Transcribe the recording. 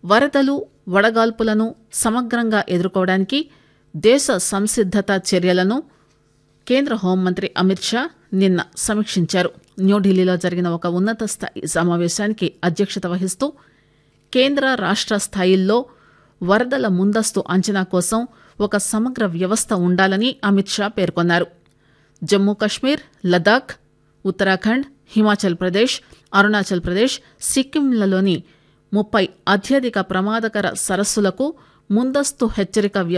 వరదలు వడగాల్పులను సమగ్రంగా ఎదుర్కోవడానికి దేశ సంసిద్దత చర్యలను కేంద్ర హోంమంత్రి అమిత్ షా నిన్న సమీక్షించారు న్యూఢిల్లీలో జరిగిన ఒక ఉన్నత స్థాయి సమావేశానికి అధ్యక్షత వహిస్తూ కేంద్ర రాష్ట్ర స్థాయిల్లో వరదల ముందస్తు అంచనా కోసం ఒక సమగ్ర వ్యవస్థ ఉండాలని అమిత్ షా పేర్కొన్నారు జమ్మూ కశ్మీర్ లదాఖ్ ఉత్తరాఖండ్ హిమాచల్ ప్రదేశ్ అరుణాచల్ ప్రదేశ్ సిక్కింలలోని ముప్పై అత్యధిక ప్రమాదకర సరస్సులకు ముందస్తు హెచ్చరిక వ్యవస్థ